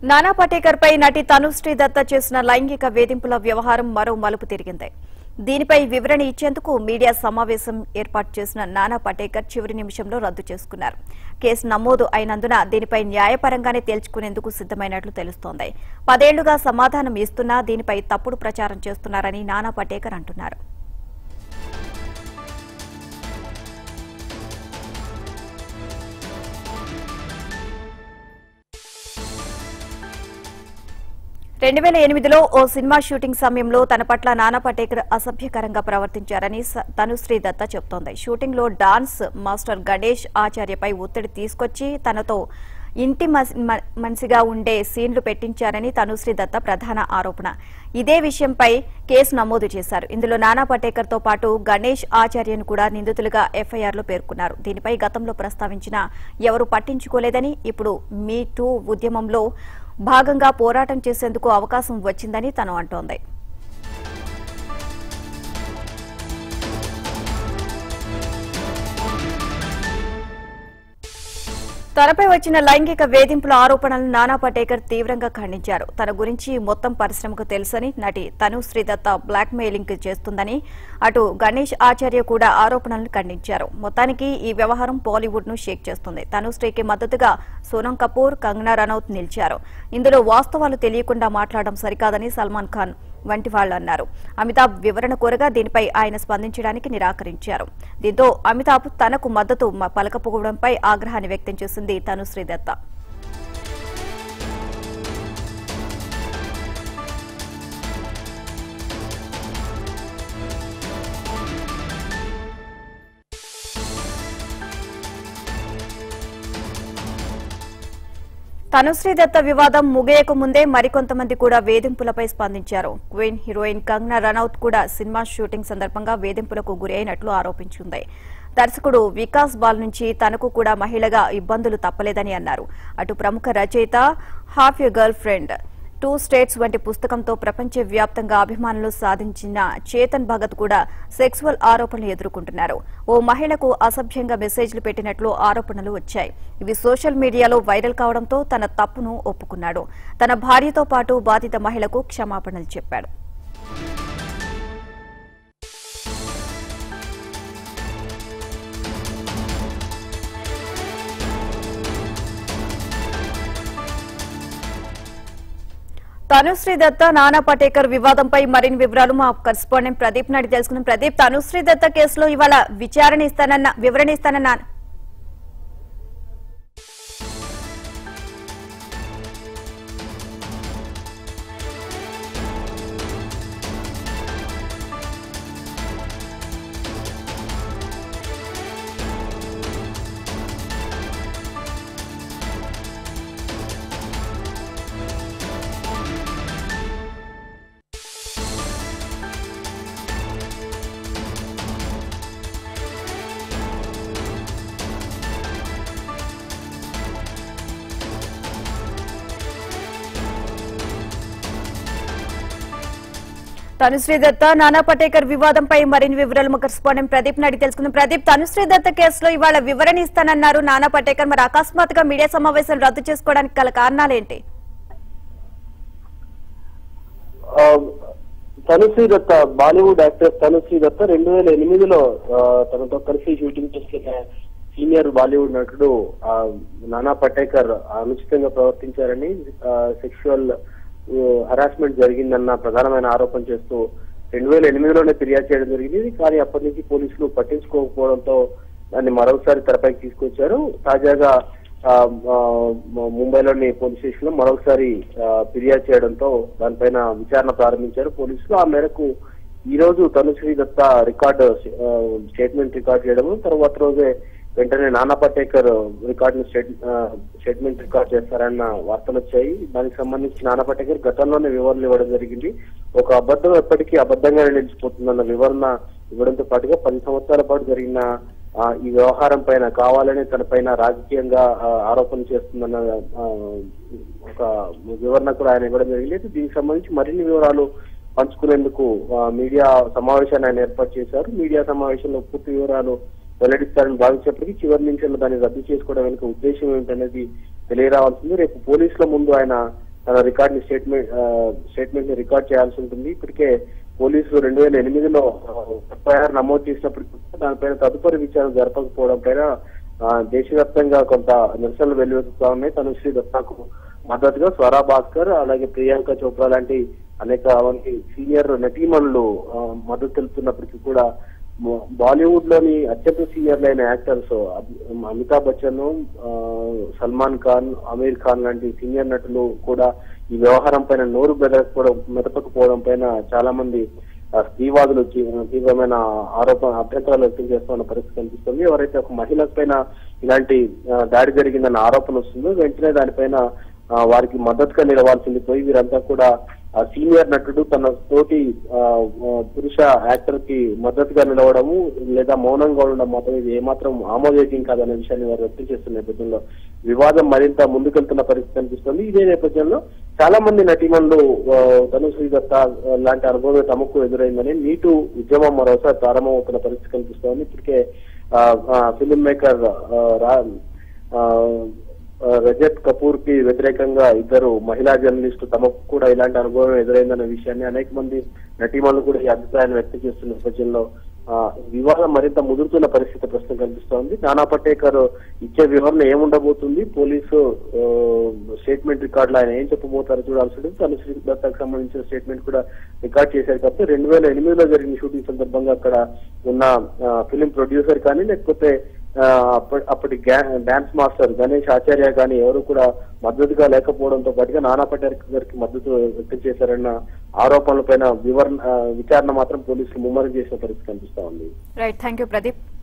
నానా పటేకర్ పై నటి తనుశ్రీ దత్త చేసిన లైంగిక వేధింపుల వ్యవహారం మరో మలుపు తిరిగింది దీనిపై వివరణ ఇచ్చేందుకు మీడియా సమావేశం ఏర్పాటు చేసిన నానా పటేకర్ చివరి నిమిషంలో రద్దు చేసుకున్నారు కేసు నమోదు అయినందున దీనిపై న్యాయపరంగానే తేల్చుకునేందుకు సిద్దమైనట్లు తెలుస్తోంది పదేళ్లుగా సమాధానం ఇస్తున్నా దీనిపై తప్పుడు ప్రచారం చేస్తున్నారని నానా పటేకర్ అంటున్నారు రెండు వేల ఎనిమిదిలో ఓ సినిమా షూటింగ్ సమయంలో తన పట్ల నానా పటేకర్ అసభ్యకరంగా ప్రవర్తించారని స- తనుశ్రీ దత్త చెబుతోంది షూటింగ్ లో డాన్స్ మాస్టర్ గణేష్ ఆచార్యపై ఒత్తిడి తీసుకొచ్చి తనతో ఇంటి మసి- మ- మనిషిగా ఉండే సీన్లు పెట్టించారని తనుశ్రీ దత్త ప్రధాన ఆరోపణ ఇదే విషయంపై కేసు నమోదు చేశారు ఇందులో నానా పటేకర్ తో పాటు గణేష్ ఆచార్యను కూడా నిందితులుగా ఎఫ్ఐఆర్లో పేర్కొన్నారు దీనిపై గతంలో ప్రస్తావించిన ఎవరు పట్టించుకోలేదని ఇప్పుడు మీ టూ ఉద్యమంలో భాగంగా పోరాటం చేసేందుకు అవకాశం వచ్చిందని తను అంటోంది తనపై వచ్చిన లైంగిక వేధింపుల ఆరోపణలను నానా పటేకర్ తీవ్రంగా ఖండించారు తన గురించి మొత్తం పరిశ్రమకు తెలుసని నటి తను శ్రీదత్త బ్లాక్ మెయిలింగ్ చేస్తుందని అటు గణేష్ ఆచార్య కూడా ఆరోపణలను ఖండించారు మొత్తానికి ఈ వ్యవహారం బాలీవుడ్ ను షేక్ చేస్తుంది తనుశ్రీకి మద్దతుగా సోనం కపూర్ కంగనా రనౌత్ నిలిచారు ఇందులో వాస్తవాలు తెలియకుండా మాట్లాడడం సరికాదని సల్మాన్ ఖాన్ వంటి వాళ్ళు అన్నారు అమితాబ్ వివరణ కోరగా దీనిపై ఆయన స్పందించడానికి నిరాకరించారు దీంతో అమితాబ్ తనకు మద్దతు మ- పలకపోవడంపై ఆగ్రహాన్ని వ్యక్తం చేసింది తనుశ్రీ దత్త తనుశ్రీ దత్త వివాదం ముగియక ముందే మరికొంతమంది కూడా వేధింపులపై స్పందించారు క్వీన్ హీరోయిన్ కంగనా రనౌత్ కూడా సినిమా షూటింగ్ సందర్భంగా వేధింపులకు గురి అయినట్లు ఆరోపించింది దర్శకుడు వికాస్ బాల్ నుంచి తనకు కూడా మహిళగా ఇబ్బందులు తప్పలేదని అన్నారు అటు ప్రముఖ రచయిత half a girl friend two states వంటి పుస్తకంతో ప్రపంచవ్యాప్తంగా అభిమానులు సాధించిన చేతన్ భగత్ కూడా సెక్సువల్ ఆరోపణలు ఎదుర్కొంటున్నారు ఓ మహిళకు అసభ్యంగా మెసేజ్లు పెట్టినట్లు ఆరోపణలు వచ్చాయి ఇవి సోషల్ మీడియాలో వైరల్ కావడంతో తన తప్పును ఒప్పుకున్నాడు తన భార్యతో పాటు బాధిత మహిళకు క్షమాపణలు చెప్పాడు తనుశ్రీ దత్త నానా పటేకర్ వివాదంపై మరిన్ని వివరాలు మా కరెస్పాండెంట్ ప్రదీప్ నాడి తెలుసుకున్నాం ప్రదీప్ తనుశ్రీ దత్త కేసులో ఇవాళ విచారణ ఇస్తానన్న వివరణ ఇస్తానన్న తనుశ్రీ దత్త నానా పటేకర్ వివాదంపై మరిన్ని వివరాలు మా కరెస్పాండెంట్ ప్రదీప్ నాడి తెలుసుకుందాం ప్రదీప్ తనుశ్రీ దత్త కేసులో ఇవాళ వివరణ ఇస్తానన్నారు నానా పటేకర్ మరి అకస్మాత్తుగా మీడియా సమావేశం రద్దు చేసుకోవడానికి గల కారణాలేంటి ఆ, తనుశ్రీ దత్త బాలీవుడ్ యాక్టర్ తనుశ్రీ దత్త రెండు వేల ఎనిమిదిలో ఆ, తనతో కలిసి షూటింగ్ చేసిన సీనియర్ బాలీవుడ్ నటుడు ఆ, నానా పటేకర్ అనుచితంగా ప్రవర్తించారని సెక్షువల్ హరాస్మెంట్ జరిగిందన్న ప్రధానమైన ఆరోపణ చేస్తూ రెండు వేల ఎనిమిదిలోనే ఫిర్యాదు చేయడం జరిగింది కానీ అప్పటి నుంచి పోలీసులు పట్టించుకోకపోవడంతో దాన్ని మరోసారి తెరపైకి తీసుకొచ్చారు తాజాగా ఆ, ఆ, ముంబైలోని పోలీస్ స్టేషన్ లో మరొకసారి ఆ, ఫిర్యాదు చేయడంతో దానిపైన విచారణ ప్రారంభించారు పోలీసులు ఆ మేరకు ఈ రోజు తనుశ్రీ దత్త రికార్డు ఆ, స్టేట్మెంట్ రికార్డ్ చేయడము తర్వాత రోజే వెంటనే నానా పటేకర్ రికార్డు స్టేట్ ఆ, స్టేట్మెంట్ రికార్డ్ చేస్తారన్న వార్తలు వచ్చాయి దానికి సంబంధించి నానా పటేకర్ గతంలోనే వివరణ ఇవ్వడం జరిగింది ఒక అబద్ధం ఎప్పటికీ అబద్ధంగానే నిలిచిపోతుందన్న వివరణ ఇవ్వడంతో పాటుగా పది సంవత్సరాల పాటు జరిగిన ఆ, ఈ వ్యవహారం పైన కావాలని తన పైన రాజకీయంగా ఆ, ఆరోపణలు చేస్తుందన్న ఆ, ఒక వివరణ కూడా ఆయన ఇవ్వడం జరిగింది దీనికి సంబంధించి మరిన్ని వివరాలు పంచుకునేందుకు ఆ, మీడియా సమావేశాన్ని ఆయన ఏర్పాటు చేశారు మీడియా సమావేశంలో పూర్తి వివరాలు వెల్లడిస్తారని భావించినప్పటికీ చివరి నిమిషంలో దాన్ని రద్దు చేసుకోవడం వెనుక ఉద్దేశం ఏమిటనేది తెలియరావాల్సింది రేపు పోలీసుల ముందు ఆయన తన రికార్డ్ ని స్టేట్మెంట్ స్టేట్మెంట్ ని రికార్డ్ చేయాల్సి ఉంటుంది ఇప్పటికే పోలీసులు రెండు వేల ఎనిమిదిలో ఎఫ్ఐఆర్ నమోదు చేసినప్పటికీ కూడా దానిపైన తదుపరి విచారణ జరపకపోవడం పైన ఆ, దేశవ్యాప్తంగా కొంత నిరసనలు వెల్లువెత్తుతా ఉన్నాయి తనుశ్రీ దత్తాకు మద్దతుగా స్వరా భాస్కర్ అలాగే ప్రియాంక చోప్రా లాంటి అనేక మంది సీనియర్ నటీమణులు ఆ, మద్దతు తెలుపుతున్నప్పటికీ కూడా మ- బాలీవుడ్ లోని అత్యంత సీనియర్లు అయిన యాక్టర్స్ అబ్- అమితాబ్ బచ్చన్ ఆ, సల్మాన్ ఖాన్ అమీర్ ఖాన్ లాంటి సీనియర్ నటులు కూడా ఈ వ్యవహారం పైన నోరు బెదకపోవడం మెదపకపోవడం పైన చాలా మంది ఆ, స్త్రీవాదులు తీ- తీవ్రమైన ఆరోపణ అభ్యంతరాలు వ్యక్తం చేస్తున్న పరిస్థితి కనిపిస్తుంది ఎవరైతే ఒక మహిళ పైన ఇలాంటి ఆ, దాడి జరిగిందన్న ఆరోపణ వస్తుందో వెంటనే దానిపైన ఆ, వారికి మద్దతుగా నిలవాల్సింది పోయి వీరంతా కూడా ఆ సీనియర్ నటుడు తన తోటి ఆ, ఆ, పురుష యాక్టర్ కి మద్దతుగా నిలవడము లేదా మౌనంగా ఉండడం మాత్రం ఇది ఏమాత్రం ఆమోదయోగ్యం కాదనే విషయాన్ని వారు వ్యక్తం చేస్తున్న నేపథ్యంలో వివాదం మరింత ముందుకెళ్తున్న పరిస్థితి కనిపిస్తుంది ఇదే నేపథ్యంలో చాలా మంది నటీమణులు ఆ, ధనుశ్రీ దత్త ఆ, లాంటి అనుభవం తమకు ఎదురైందని నీటు ఉద్యమం మరోసారి ప్రారంభమవుతున్న పరిస్థితి కనిపిస్తోంది ఇప్పటికే ఫిల్మ్ మేకర్ ఆ, ఆ, రజత్ కపూర్ కి వ్యతిరేకంగా ఇద్దరు మహిళా జర్నలిస్టు తమకు కూడా ఇలాంటి అనుభవం ఎదురైందన్న విషయాన్ని అనేక మంది నటీమణులు కూడా ఈ అభిప్రాయాన్ని వ్యక్తం చేస్తున్న నేపథ్యంలో ఆ, వివాదం మరింత ముదురుతున్న పరిస్థితి ప్రస్తుతం కనిపిస్తోంది నానా పటేకర్ ఇచ్చే వివరణ ఏముండబోతుంది పోలీసు ఆ, స్టేట్మెంట్ రికార్డులో ఆయన ఏం చెప్పబోతారో చూడాల్సి ఉంటుంది తను శ్రీ దత్తాకు సంబంధించిన స్టేట్మెంట్ కూడా రికార్డ్ చేశారు కాబట్టి రెండు వేల ఎనిమిదిలో జరిగిన షూటింగ్ సందర్భంగా అక్కడ ఉన్న ఫిలిం ప్రొడ్యూసర్ కానీ లేకపోతే ఆ, అప్ప- అప్పటి గ్యా- డాన్స్ మాస్టర్ గణేష్ ఆచార్య కానీ ఎవరు కూడా మద్దతుగా లేకపోవడంతో పాటుగా నానా పటేకర్ గారికి మద్దతు వ్యక్తం చేశారన్న ఆరోపణలపైన వివరణ ఆ, విచారణ మాత్రం పోలీసులు ముమ్మరం చేసిన పరిస్థితి కనిపిస్తా ఉంది రైట్ థ్యాంక్ యూ ప్రదీప్